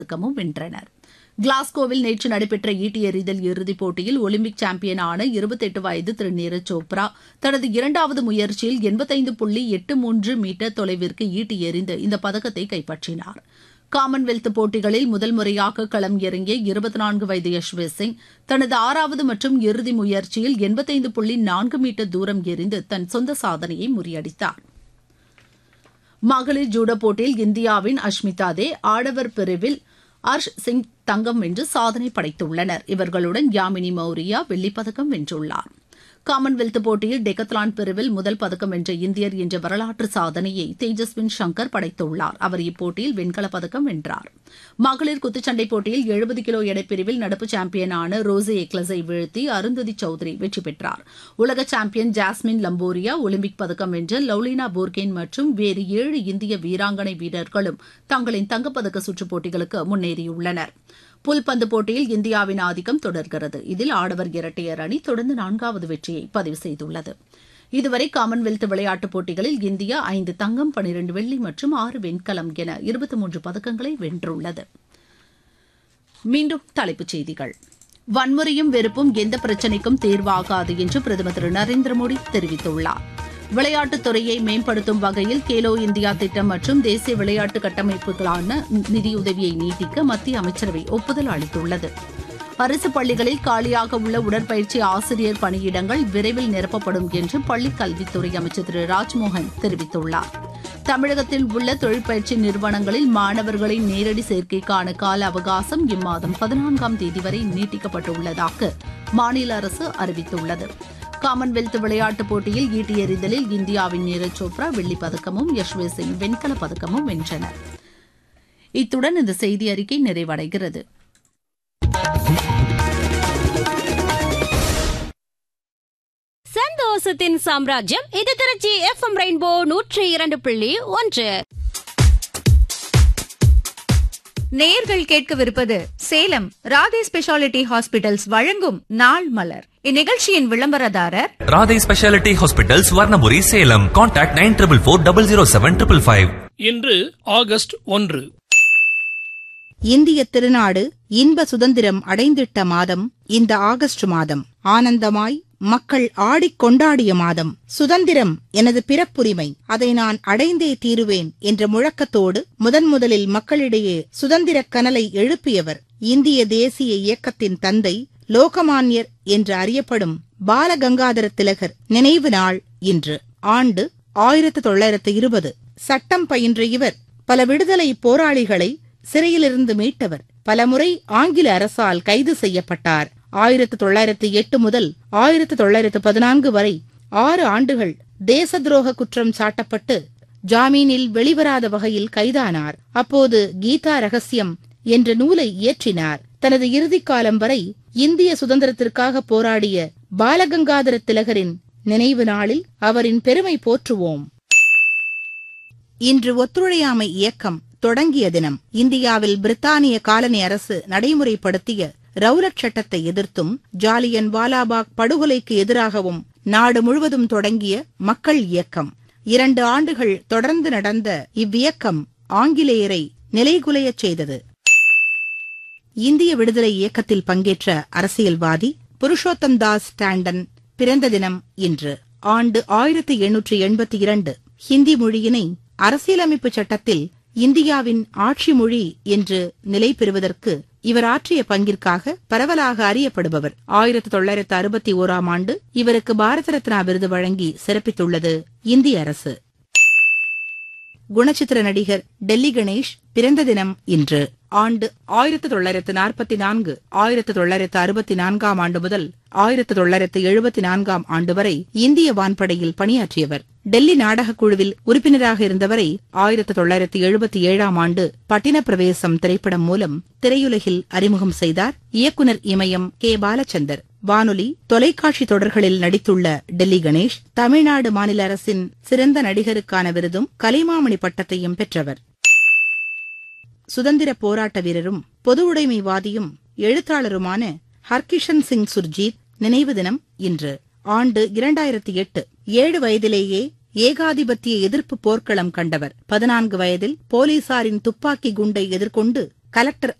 பதக்கமும் வென்றனர் கிளாஸ்கோவில் நேற்று நடைபெற்ற ஈட்டி எறிதல் இறுதிப் போட்டியில் ஒலிம்பிக் சாம்பியனான இருபத்தெட்டு வயது திரு நீரஜ் சோப்ரா தனது இரண்டாவது முயற்சியில் எண்பத்தைந்து புள்ளி எட்டு மூன்று மீட்டர் தொலைவிற்கு ஈட்டி எறிந்து இந்த பதக்கத்தை கைப்பற்றினார் காமன்வெல்த் போட்டிகளில் முதல் முறையாக களம் இறங்கிய இருபத்தி நான்கு வயது யஷ்வீர் சிங் தனது ஆறாவது மற்றும் இறுதி முயற்சியில் எண்பத்தைந்து புள்ளி நான்கு மீட்டர் தூரம் எறிந்து தன் சொந்த சாதனையை முறியடித்தார் மகளிர் ஜூடோ போட்டியில் இந்தியாவின் அஷ்மிதா தே ஆடவர் பிரிவில் அர்ஷ் சிங் தங்கம் வென்று சாதனை படைத்துள்ளனர் இவர்களுடன் யாமினி மௌரியா வெள்ளிப்பதக்கம் வென்றுள்ளார் காமன்வெல்த் போட்டியில் டெக்கத்லான் பிரிவில் முதல் பதக்கம் வென்ற இந்தியர் என்ற வரலாற்று சாதனையை தேஜஸ்வின் சங்கர் படைத்துள்ளார் அவர் இப்போட்டியில் வெண்கலப் பதக்கம் வென்றார் மகளிர் குத்துச்சண்டை போட்டியில் எழுபது கிலோ எடைப்பிரிவில் நடப்பு சாம்பியனான ரோசி எக்லஸை வீழ்த்தி அருந்ததி சௌத்ரி வெற்றி பெற்றார் உலக சாம்பியன் ஜாஸ்மின் லம்போரியா ஒலிம்பிக் பதக்கம் வென்ற லவ்லினா போர்கேன் மற்றும் வேறு ஏழு இந்திய வீராங்கனை வீரர்களும் தங்களின் தங்கப்பதக்க சுற்றுப் போட்டிகளுக்கு முன்னேறியுள்ளனர் புல்பந்து போட்டியில் இந்தியாவின் ஆதிக்கம் தொடர்கிறது இதில் ஆடவர் இரட்டையர் அணி தொடர்ந்து நான்காவது வெற்றியை பதிவு செய்துள்ளது இதுவரை காமன்வெல்த் விளையாட்டுப் போட்டிகளில் இந்தியா ஐந்து தங்கம் பனிரண்டு வெள்ளி மற்றும் ஆறு வெண்கலம் என இருபத்தி மூன்று பதக்கங்களை வென்றுள்ளது மீண்டும் தலைப்புச் செய்திகள் வன்முறையும் வெறுப்பும் எந்த பிரச்சினைக்கும் தீர்வாகாது என்று பிரதமர் திரு நரேந்திர மோடி தெரிவித்துள்ளார் விளையாட்டுத் துறையை மேம்படுத்தும் வகையில் கேலோ இந்தியா திட்டம் மற்றும் தேசிய விளையாட்டு கட்டமைப்புகளான நிதியுதவியை நீட்டிக்க மத்திய அமைச்சரவை ஒப்புதல் அளித்துள்ளது அரசு பள்ளிகளில் காலியாக உள்ள உடற்பயிற்சி ஆசிரியர் பணியிடங்கள் விரைவில் நிரப்பப்படும் என்று பள்ளிக் கல்வித்துறை அமைச்சர் திரு ராஜ்மோகன் தெரிவித்துள்ளார் தமிழகத்தில் உள்ள தொழிற்பயிற்சி நிறுவனங்களில் மாணவர்களின் நேரடி சேர்க்கைக்கான கால அவகாசம் இம்மாதம் பதினான்காம் தேதி வரை நீட்டிக்கப்பட்டுள்ளதாக மாநில அரசு அறிவித்துள்ளது காமன்வெல்த் விளையாட்டுப் போட்டியில் ஈட்டி எறிதலில் இந்தியாவின் நீரஜ் சோப்ரா வெள்ளிப் பதக்கமும் யஷ்வீர் சிங் வெண்கலப் பதக்கமும் வென்றனர் இத்துடன் இந்த செய்தி அறிக்கை நிறைவடைகிறது சந்தோஷத்தின் சாம்ராஜ்யம் இது திருச்சி எஃப் எம் ரெயின்போ நூற்றி இரண்டு புள்ளி ஒன்று நேயர்கள் கேட்கவிருப்பது சேலம் ராதே ஸ்பெஷாலிட்டி ஹாஸ்பிட்டல்ஸ் வழங்கும் நாள் மலர் இந்நிகழ்ச்சியின் விளம்பரதாரர் Radhai speciality hospital Swarnapuri Salem contact nine triple four double zero seven triple five இன்று ஆகஸ்ட் ஒன்று இந்திய திருநாடு இன்ப சுதந்திரம் அடைந்திட்ட மாதம் இந்த ஆகஸ்ட் மாதம் ஆனந்தமாய் மக்கள் ஆடிக் கொண்டாடிய மாதம் சுதந்திரம் எனது பிறப்புரிமை அதை நான் அடைந்தே தீருவேன் என்ற முழக்கத்தோடு முதன் முதலில் மக்களிடையே சுதந்திரக் கனலை எழுப்பியவர் இந்திய தேசிய இயக்கத்தின் தந்தை லோகமான்யர் என்று அறியப்படும் பாலகங்காதர திலகர் நினைவு நாள் இன்று ஆண்டு ஆயிரத்து தொள்ளாயிரத்து இருபது சட்டம் பயின்ற இவர் பல விடுதலை போராளிகளை சிறையிலிருந்து மீட்டவர் பலமுறை ஆங்கில அரசால் கைது செய்யப்பட்டார் ஆயிரத்து தொள்ளாயிரத்து எட்டு முதல் ஆயிரத்து தொள்ளாயிரத்து பதினான்கு வரை ஆறு ஆண்டுகள் தேச துரோக குற்றம் சாட்டப்பட்டு ஜாமீனில் வெளிவராத வகையில் கைதானார் அப்போது கீதா ரகசியம் என்ற நூலை இயற்றினார் தனது இறுதிக் காலம் வரை இந்திய சுதந்திரத்திற்காக போராடிய பாலகங்காதர திலகரின் நினைவு நாளில் அவரின் பெருமை போற்றுவோம் இன்று ஒத்துழையாமை இயக்கம் தொடங்கிய தினம் இந்தியாவில் பிரித்தானிய காலனி அரசு நடைமுறைப்படுத்திய ரவுலட் சட்டத்தை எதிர்த்தும் ஜாலியன் வாலாபாக் படுகொலைக்கு எதிராகவும் நாடு முழுவதும் தொடங்கிய மக்கள் இயக்கம் இரண்டு ஆண்டுகள் தொடர்ந்து நடந்த இவ்வியக்கம் ஆங்கிலேயரை நிலைகுலையச் செய்தது இந்திய விடுதலை இயக்கத்தில் பங்கேற்ற அரசியல்வாதி புருஷோத்தம் தாஸ் டாண்டன் பிறந்த தினம் இன்று ஆண்டு ஆயிரத்தி எண்ணூற்றி எண்பத்தி இரண்டு ஹிந்தி மொழியினை அரசியலமைப்பு சட்டத்தில் இந்தியாவின் ஆட்சி மொழி என்று நிலை பெறுவதற்கு இவர் ஆற்றிய பங்கிற்காக பரவலாக அறியப்படுபவர் ஆயிரத்தி தொள்ளாயிரத்து அறுபத்தி ஓராம் ஆண்டு இவருக்கு பாரத ரத்னா விருது வழங்கி சிறப்பித்துள்ளது இந்திய அரசு குணச்சித்திர நடிகர் டெல்லி கணேஷ் பிறந்த தினம் இன்று ஆண்டு ஆயிரத்து தொள்ளாயிரத்து நாற்பத்தி நான்கு ஆயிரத்து தொள்ளாயிரத்து அறுபத்தி நான்காம் ஆண்டு முதல் ஆயிரத்து தொள்ளாயிரத்து எழுபத்தி நான்காம் ஆண்டு வரை இந்திய வான்படையில் பணியாற்றியவர் டெல்லி நாடகக் குழுவில் உறுப்பினராக இருந்தவரை ஆயிரத்து தொள்ளாயிரத்து எழுபத்தி ஏழாம் ஆண்டு பட்டின பிரவேசம் திரைப்படம் மூலம் திரையுலகில் அறிமுகம் செய்தார் இயக்குனர் இமயம் கே பாலச்சந்தர் வானொலி தொலைக்காட்சி தொடர்களில் நடித்துள்ள டெல்லி கணேஷ் தமிழ்நாடு மாநில அரசின் சிறந்த நடிகருக்கான விருதும் கலைமாமணி பட்டத்தையும் பெற்றவர் சுதந்திர போராட்ட வீரரும் பொது உடைமைவாதியும் எழுத்தாளருமான ஹர்கிஷன் சிங் சுர்ஜீத் நினைவு தினம் இன்று ஆண்டு இரண்டாயிரத்தி எட்டு ஏழு வயதிலேயே ஏகாதிபத்திய எதிர்ப்பு போர்க்களம் கண்டவர் பதினான்கு வயதில் போலீசாரின் துப்பாக்கி குண்டை எதிர்கொண்டு கலெக்டர்